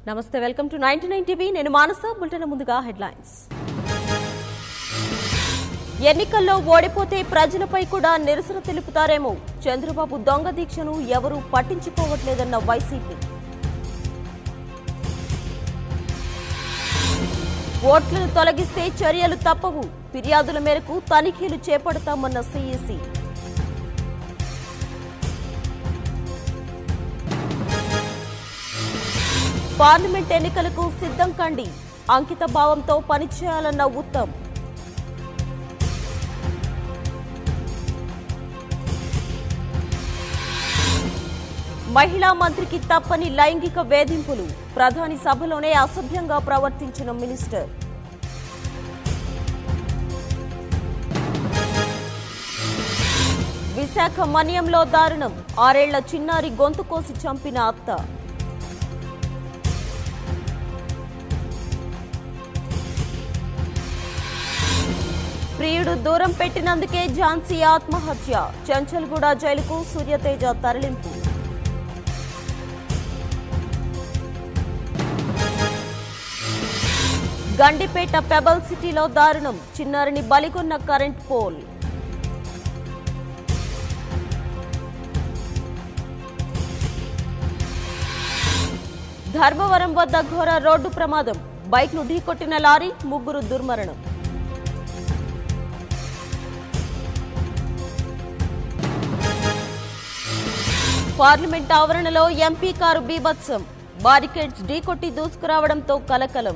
నమస్తే welcome to ninety nine TV నేను Manasa bulletin ముందుగా హెడ్లైన్స్ ఎన్నికల్లో ఓడిపోతే ప్రజలపై కూడా నిరసన తెలుపుతారేమో చంద్రబాబు దొంగ దీక్షను ఎవరూ పట్టించుకోవట్లేదన్న వైసీపీ ఓట్లను తొలగిస్తే చర్యలు తప్పవు ఫిర్యాదుల మేరకు తనిఖీలు చేపడతామన్న సీఈసీ పార్లమెంట్ ఎన్నికలకు సిద్ధం కండి అంకిత భావంతో పనిచేయాలన్న ఉత్తమ్ మహిళా మంత్రికి తప్పని లైంగిక వేధింపులు ప్రధాని సభలోనే అసభ్యంగా ప్రవర్తించిన మినిస్టర్ విశాఖ మన్యంలో దారుణం ఆరేళ్ల చిన్నారి గొంతు కోసి చంపిన అత్త ప్రియుడు దూరం పెట్టినందుకే ఝాన్సీ ఆత్మహత్య చంచల్గూడ జైలుకు సూర్యతేజ తరలింపు గండిపేట పెబల్ సిటీలో దారుణం చిన్నారిని బలిగొన్న కరెంట్ పోల్ ధర్మవరం వద్ద ఘోర రోడ్డు ప్రమాదం బైక్ ను ఢీకొట్టిన లారీ ముగ్గురు దుర్మరణం పార్లమెంట్ ఆవరణలో ఎంపీ కారు బీభత్సం బారికేడ్స్ ఢీకొట్టి దూసుకురావడంతో కలకలం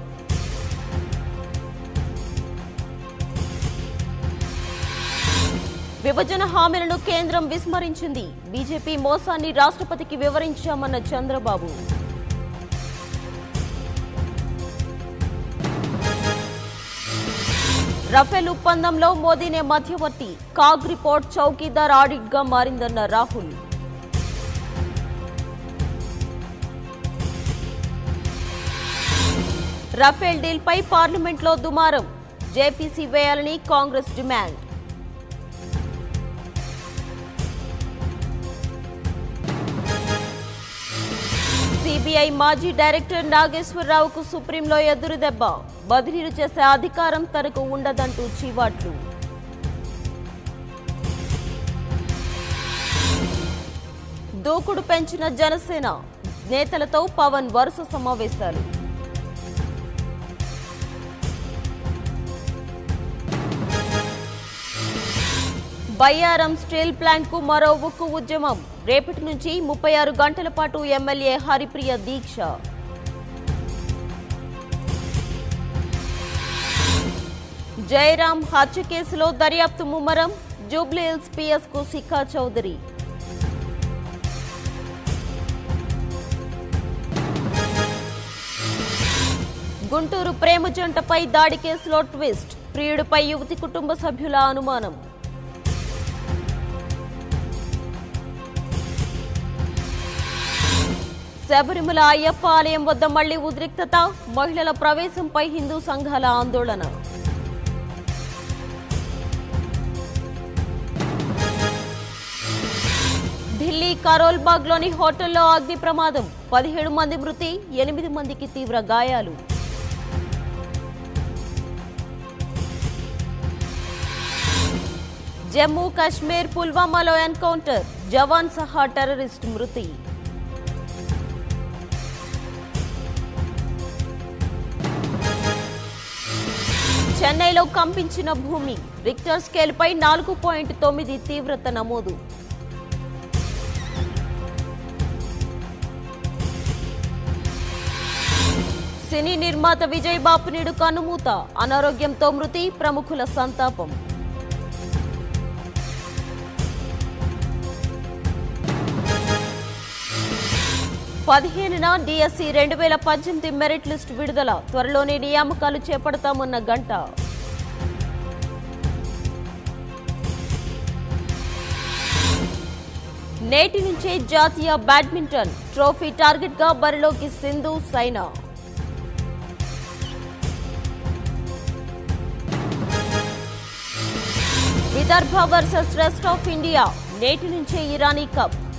విభజన హామీలను కేంద్రం విస్మరించింది బీజేపీ మోసాన్ని రాష్ట్రపతికి వివరించామన్న చంద్రబాబు రఫేల్ ఒప్పందంలో మోదీనే మధ్యవర్తి కాగ్ రిపోర్ట్ చౌకీదార్ ఆడిట్ గా మారిందన్న రాహుల్ రఫేల్ డీల్ పై పార్లమెంట్లో దుమారం జేపీసీ వేయాలని కాంగ్రెస్ డిమాండ్ సిబిఐ మాజీ డైరెక్టర్ నాగేశ్వరరావుకు సుప్రీంలో ఎదురుదెబ్బ బదిలీలు చేసే అధికారం తనకు ఉండదంటూ చీవాట్లు దూకుడు పెంచిన జనసేన నేతలతో పవన్ వరుస సమావేశాలు బయ్యారం స్టీల్ ప్లాంట్ కు మరో ఉక్కు ఉద్యమం రేపటి నుంచి ముప్పై ఆరు గంటల పాటు ఎమ్మెల్యే హరిప్రియ దీక్ష జయరాం హత్య కేసులో దర్యాప్తు ముమ్మరం జూబ్లీహిల్స్ పిఎస్ కు శిఖా చౌదరి గుంటూరు ప్రేమ జంటపై దాడి కేసులో ట్విస్ట్ ప్రియుడిపై యువతి కుటుంబ సభ్యుల అనుమానం శబరిమల అయ్యప్ప ఆలయం వద్ద మళ్లీ ఉద్రిక్తత మహిళల ప్రవేశంపై హిందూ సంఘాల ఆందోళన ఢిల్లీ కరోల్బాగ్లోని హోటల్లో అగ్ని ప్రమాదం పదిహేడు మంది మృతి ఎనిమిది మందికి తీవ్ర గాయాలు జమ్మూ కాశ్మీర్ పుల్వామాలో ఎన్కౌంటర్ జవాన్ సహా టెర్రరిస్ట్ మృతి చెన్నైలో కంపించిన భూమి రిక్టర్ స్కేల్పై నాలుగు పాయింట్ తొమ్మిది తీవ్రత నమోదు సినీ నిర్మాత విజయ్ బాపునీడు కనుమూత అనారోగ్యంతో మృతి ప్రముఖుల సంతాపం పదిహేనున డిఎస్సి రెండు వేల పద్దెనిమిది మెరిట్ లిస్ట్ విడుదల త్వరలోనే నియామకాలు చేపడతామన్న గంట నేటి నుంచే జాతీయ బ్యాడ్మింటన్ ట్రోఫీ టార్గెట్ గా బరిలోకి Sindhu Saina Vidarbha versus rest of India నేటి నుంచే ఇరానీ కప్